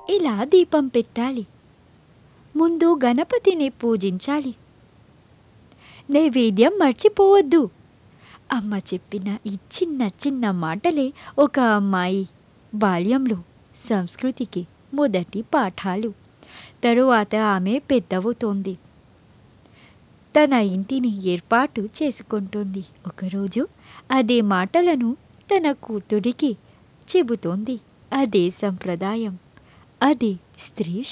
ఇలా దీపం పెట్టాలి ముందు గణపతిని పూజించాలి నైవేద్యం మర్చిపోవద్దు అమ్మ చెప్పిన ఈ చిన్న చిన్న మాటలే ఒక అమ్మాయి బాల్యంలో సంస్కృతికి మొదటి పాఠాలు తరువాత ఆమె పెద్దవుతోంది తన ఇంటిని ఏర్పాటు చేసుకుంటుంది ఒకరోజు అదే మాటలను తన కూతురికి చెబుతోంది అదే సంప్రదాయం అదే స్త్రీ